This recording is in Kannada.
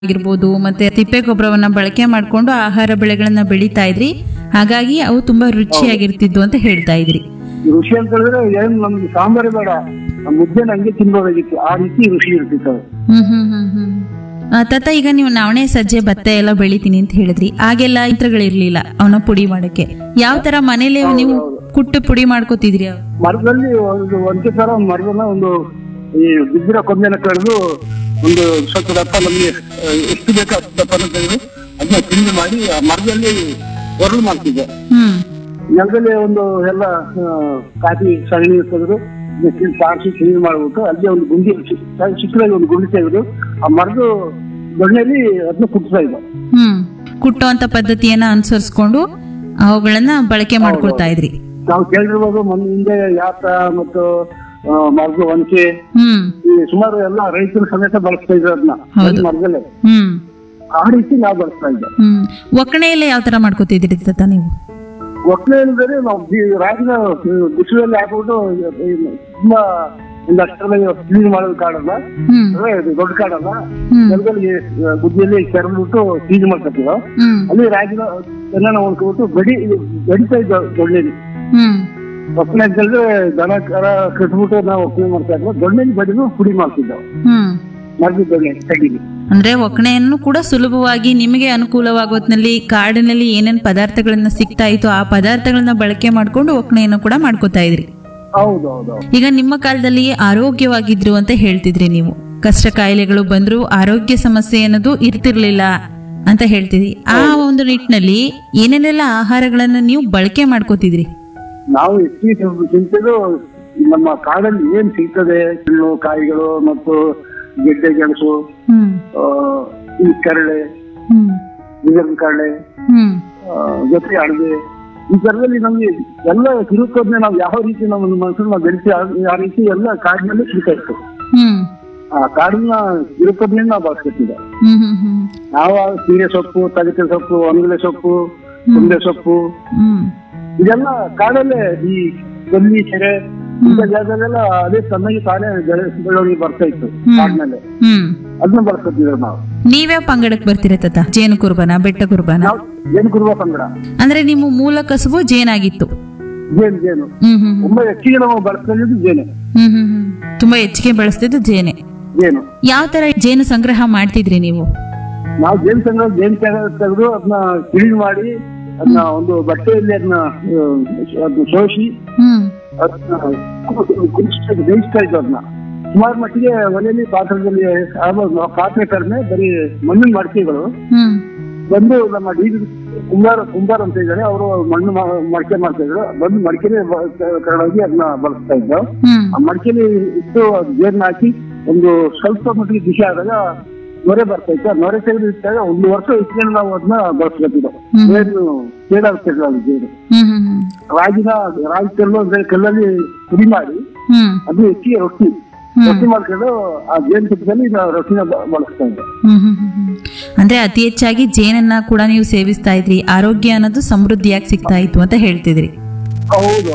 ಆಗಿರ್ಬೋದು ಮತ್ತೆ ತಿಪ್ಪೆ ಗೊಬ್ಬರವನ್ನ ಬಳಕೆ ಮಾಡ್ಕೊಂಡು ಆಹಾರ ಬೆಳೆಗಳನ್ನ ಬೆಳೀತಾ ಇದ್ರಿ ಹಾಗಾಗಿ ಅವು ತುಂಬಾ ರುಚಿಯಾಗಿರ್ತಿದ್ವು ಅಂತ ಹೇಳ್ತಾ ಇದ್ರಿ ಋಷಿ ಅಂತ ಹೇಳಿದ್ರೆ ಏನ್ ನಮ್ಗೆ ಸಾಂಬಾರೇ ಬೇಡ ನಮ್ ಮುದ್ದೆನ ಹಂಗೆ ತಿನ್ಬೋದಾಗಿತ್ತು ಆ ರೀತಿ ಋಷಿ ಇರ್ತಿತ್ತು ಅದು. ಹ್ಮ್ ಹ್ಮ್ ಹ್ಮ್ ಹ್ಮ್ ಆ, ತಾತ ಈಗ ನೀವು ನವಣೆ ಸಜ್ಜೆ ಭತ್ತ ಎಲ್ಲ ಬೆಳಿತೀನಿ ಅಂತ ಹೇಳಿದ್ರಿ ಆಗೆಲ್ಲ ಯಂತ್ರಗಳಿರ್ಲಿಲ್ಲ ಅವನ ಪುಡಿ ಮಾಡಕ್ಕೆ ಯಾವ ತರ ಮನೇಲೆ ನೀವು ಕುಟ್ಟು ಪುಡಿ ಮಾಡ್ಕೋತಿದ್ರಿ ಅವ್? ಮರದಲ್ಲಿ ಒಂದು ಒಂದೇ ತರ ಒಂದು ಮರದನ್ನ ಒಂದು ಈ ಬಿದ್ದಿರೋ ಕೊಂಬೆನ ಕಳೆದು ಒಂದು ಸ್ವಲ್ಪ ದಪ್ಪ ನಮ್ಗೆ ಆ, ಎಷ್ಟು ಬೇಕೋ ಅಷ್ಟು ದಪ್ಪನ ತೆಗೆದು ಅದನ್ನ ತಿಂದು ಮಾಡಿ ಆ ಮರದಲ್ಲಿ ಒರಳು ಮಾಡ್ತಿದ್ದೆ ಹ್ಮ್ ನೆಲದಲ್ಲಿ ಒಂದು ಎಲ್ಲ ಆ, ಕಾಫಿ ಸಗಣಿ ತೆಗೆದು ಸಾರಿಸಿ ಕ್ಲೀನ್ ಮಾಡ್ಬಿಟ್ಟು ಅಲ್ಲಿ ಒಂದು ಗುಂಡಿ ಚಿಕ್ಕ- ಚಿಕ್ಕದಾಗಿ ಒಂದು ಗುಂಡಿ ತೆಗೆದು ಆ ಮರದ ದೊಣ್ಣೆಯಲ್ಲಿ ಅದನ್ನ ಕುಟ್ತಾ ಇದ್ದೆ ಹ್ಮ್ ಕುಟ್ಟುವಂತ ಪದ್ಧತಿಯನ್ನ ಅನುಸರಿಸ್ಕೊಂಡು ಅವುಗಳನ್ನ ಬಳಕೆ ಮಾಡ್ಕೊಳ್ತಾ ಇದ್ರಿ ನಾವು ಕೇಳಿರ್ಬೋದು ಮೊನ್ನೆ ಹಿಂದೆ ಯಾತ ಮತ್ತು ಆ, ಮರದ ಒನಕೆ ಹ್ಮ್ ಈ ಸುಮಾರು ಎಲ್ಲ ರೈತರು ಸಮೇತ ಬಳಸ್ತಾ ಇದ್ರು ಅದನ್ನ ಹೌದು. ಮರದಲ್ಲೇ ಹ್ಮ್ ಆ ರೀತಿ ನಾವು ಬಳಸ್ತಾ ಇದ್ದೆ ಹ್ಮ್ ಒಕ್ಕಣೆ ಎಲ್ಲ ಯಾವ ತರ ಮಾಡ್ಕೋತಿದ್ರಿ ತಾತ ನೀವು ಒಕ್ಕಲೆ ಅಂದ್ರೆ ನಾವು ಬಿ- ರಾಗಿನ ಬಿಸಿಲಲ್ಲಿ ಹಾಕ್ಬಿಟ್ಟು ಈ ತುಂಬಾ ಒಂದು ಅಷ್ಟರಲ್ಲಿ ಕ್ಲೀನ್ ಮಾಡೋದು ಕಾಡಲ್ಲ ಹ್ಮ್ ಅಂದ್ರೆ ಇದು ದೊಡ್ಡ ಕಾಡಲ್ಲ ಹ್ಮ್ ನೆಲದಲ್ಲಿ ಆ, ಗುದ್ದಿಯಲ್ಲಿ ಕೆರೆದ್ಬಿಟ್ಟು ಕ್ಲೀನ್ ಮಾಡ್ಕೊತೀವ ಹ್ಮ್ ಅಲ್ಲಿ ರಾಗಿನ ಎಲ್ಲ ಹೊಂದ್ಕೊಬಿಟ್ಟು ಗಡಿ ಗಡಿತಾ ಇದ್ದ ದೊಣ್ಣೆಲಿ ಹ್ಮ್ ಒಕ್ಕಲೆ ಅಂತಂದ್ರೆ ದನ ಕರ ಕಟ್ಬಿಟ್ಟು ನಾವು ಒಕ್ಕಲೆ ಮಾಡ್ತಾ ಇದ್ವಿ ದೊಣ್ಣೆಲಿ ಬಡಿದು ಪುಡಿ ಮಾಡ್ತಿದ್ದೆವು ಹ್ಮ್ ಮರದ ದೊಣ್ಣೆ ತಗಿಲಿ ಅಂದ್ರೆ ಒಕ್ಕಣೆಯನ್ನು ಕೂಡ ಸುಲಭವಾಗಿ ನಿಮಗೆ ಅನುಕೂಲವಾಗೋತ್ನಲ್ಲಿ ಕಾಡಿನಲ್ಲಿ ಏನೇನ್ ಪದಾರ್ಥಗಳನ್ನ ಸಿಗ್ತಾ ಇತ್ತು ಆ ಪದಾರ್ಥಗಳನ್ನ ಬಳಕೆ ಮಾಡ್ಕೊಂಡು ಒಕ್ಕಣೆಯನ್ನು ಕೂಡ ಮಾಡ್ಕೋತಾ ಇದ್ರಿ ಹೌದು ಹೌದು ಈಗ ನಿಮ್ಮ ಕಾಲದಲ್ಲಿ ಆರೋಗ್ಯವಾಗಿದ್ರು ಅಂತ ಹೇಳ್ತಿದ್ರಿ ನೀವು ಕಷ್ಟ ಕಾಯಿಲೆಗಳು ಬಂದ್ರು ಆರೋಗ್ಯ ಸಮಸ್ಯೆ ಅನ್ನೋದು ಇರ್ತಿರ್ಲಿಲ್ಲ ಅಂತ ಹೇಳ್ತಿದ್ರಿ ಆ ಒಂದು ನಿಟ್ಟಿನಲ್ಲಿ ಏನೇನೆಲ್ಲ ಆಹಾರಗಳನ್ನ ನೀವು ಬಳಕೆ ಮಾಡ್ಕೋತಿದ್ರಿ ನಾವು ಹೆಚ್ಚಿಗೆ ತಿಂತಿದ್ದು ನಮ್ಮ ಕಾಡಲ್ಲಿ ಏನ್ ಸಿಗ್ತದೆ ಹಣ್ಣು ಕಾಯಿಗಳು ಮತ್ತು ಗೆಡ್ಡೆ ಗೆಣಸು ಹ್ಮ್ ಆ, ಈ ಕರಳೆ ಹ್ಮ್ ಬೀಜದ ಕರಳೆ ಹ್ಮ್ ಆ, ಜೊತೆ ಅಡವೆ ಈ ತರದಲ್ಲಿ ನಮ್ಗೆ ಎಲ್ಲ ತಿರುಕೋದ್ನೆ ನಾವು ಯಾವ ರೀತಿ ನಮ್ಮ ಮನಸ್ಸನ್ನು ನಾವು ಬೆಳೆಸಿ ಆ- ಆ ರೀತಿ ಎಲ್ಲ ಕಾಡಿನಲ್ಲಿ ಸಿಗ್ತಾ ಇತ್ತು ಹ್ಮ್ ಆ ಕಾಡನ್ನ ತಿರುಕೋದ್ನೇ ನಾವು ಬಳಸ್ಕೊತಿದ್ದೆ ಹ್ಮ್ ಹ್ಮ್ ಹ್ಮ್ ನಾವು ಆ ಸೀರೆ ಸೊಪ್ಪು ತಗಟೆ ಸೊಪ್ಪು ಒಣಗಲೆ ಸೊಪ್ಪು ಕುಂಡೆ ಸೊಪ್ಪು ಹ್ಮ್ ಇದೆಲ್ಲ ಕಾಡಲ್ಲೇ ಈ ಕೊಲ್ಲಿ ಕೆರೆ ಇಂಥ ಜಾಗದಲ್ಲೆಲ್ಲ ಅದೇ ತನ್ನಾಗಿ ತಾನೇ ಬೆಳೆ ಬೆಳವಣಿಗೆ ಬರ್ತಾ ಇತ್ತು ಕಾಡಿನಲ್ಲೇ ಹ್ಮ್ ಅದನ್ನ ಬಳಸ್ಕೊತಿದ್ರು ನಾವು ನೀವ್ಯಾವ ಪಂಗಡಕ್ಕೆ ಬರ್ತೀರ ತಾತ ಜೇನು ಕುರ್ಬಾನ ಬೆಟ್ಟ ಕುರ್ಬಾನ ನಾವು ಜೇನು ಕುರುಬ ಕನ್ನಡ ಅಂದ್ರೆ ನಿಮ್ಮ ಮೂಲ ಕಸುಬು ಜೇನಾಗಿತ್ತು ಜೇನು ಜೇನು ಹ್ಮ್ ಹ್ಮ್ ಹ್ಮ್. ತುಂಬಾ ಹೆಚ್ಚಿಗೆ ನಾವು ಬಳಸ್ಕೊಂಡಿದ್ದು ಜೇನು ಹ್ಮ್ ಹ್ಮ್ ಹ್ಮ್ ತುಂಬಾ ಹೆಚ್ಚಿಗೆ ಬಳಸ್ತಿದ್ದು ಜೇನೆ ಜೇನು ಯಾವ ತರ ಜೇನು ಸಂಗ್ರಹ ಮಾಡ್ತಿದ್ರಿ ನೀವು ನಾವು ಜೇನು ಸಂಗ್ರಹ ಜೇನು ತೆಗೆದು ಅದನ್ನ ಕ್ಲೀನ್ ಮಾಡಿ ಅದನ್ನ ಒಂದು ಬಟ್ಟೆಯಲ್ಲಿ ಅದನ್ನ ಆ, ಅದನ್ನ ಸೋಸಿ ಹ್ಮ್ ಅದನ್ನ ಕುದಿಸ್ತಾ ಬೇಯಿಸ್ತಾ ಇದ್ವು ಅದನ್ನ ಸುಮಾರು ಮಟ್ಟಿಗೆ ಒಲೆಯಲ್ಲಿ ಪಾತ್ರದಲ್ಲಿ ಆಗೋದು ಆ ಪಾತ್ರೆ ಕಡಿಮೆ ಬರೀ ಮಣ್ಣಿನ ಮಡಿಕೆಗಳು ಹ್ಮ್ ಬಂದು ನಮ್ಮ ಡಿ ಕುಂಬಾರ ಕುಂಬಾರ ಅಂತ ಇದ್ದಾರೆ ಅವರು ಮಣ್ಣು ಮಾ- ಮಡಿಕೆ ಮಾಡ್ತಾ ಇದ್ರು ಬಂದು ಮಡಿಕೆನೆ ಕರಡಾಗಿ ಅದನ್ನ ಬಳಸ್ತಾ ಇದ್ರು ಹ್ಮ್ ಆ ಮಡಿಕೆಲಿ ಇಟ್ಟು ಜೇರ್ನ ಹಾಕಿ ಒಂದು ಸ್ವಲ್ಪ ಮಟ್ಟಿಗೆ ಬಿಸಿ ಆದಾಗ ನೊರೆ ಬರ್ತಾ ಇತ್ತು ಆ ನೊರೆ ತೆಗೆದು ಇಟ್ಟಾಗ ಒಂದು ವರ್ಷ ಇಟ್ಕೊಂಡು ನಾವು ಅದನ್ನ ಬಳಸ್ಕೊತಿದ್ದೆವು ಹ್ಮ್. ಜೇನು ಕೇಳಾಗ್ತಿರ್ಲಿಲ್ಲ ಅದು ಜೇನು ಹ್ಮ್ ಹ್ಮ್ ಹ್ಮ್ ರಾಗಿನ ರಾಗಿ ಕಲ್ಲು ಅಂದ್ರೆ ಕಲ್ಲಲ್ಲಿ ಪುಡಿ ಮಾಡಿ ಹ್ಮ್ ಅದು ಹೆಚ್ಚಿಗೆ ರೊಟ್ಟಿ ಹ್ಮ್. ರೊಟ್ಟಿ ಮಾಡ್ಕೊಂಡು ಆ ಜೇನು ತುಪ್ಪದಲ್ಲಿ ನಾವು ರೊಟ್ಟಿನ ಬ- ಬಳಸ್ತಾ ಇದ್ದೆ ಹ್ಮ್ ಹ್ಮ್ ಹ್ಮ್ ಹ್ಮ್. ಅಂದ್ರೆ ಅತಿ ಹೆಚ್ಚಾಗಿ ಜೇನನ್ನ ಕೂಡ ನೀವು ಸೇವಿಸ್ತಾ ಇದ್ರಿ ಆರೋಗ್ಯ ಅನ್ನೋದು ಸಮೃದ್ಧಿಯಾಗಿ ಸಿಗ್ತಾ ಇತ್ತು ಅಂತ ಹೇಳ್ತಿದ್ರಿ ಹೌದು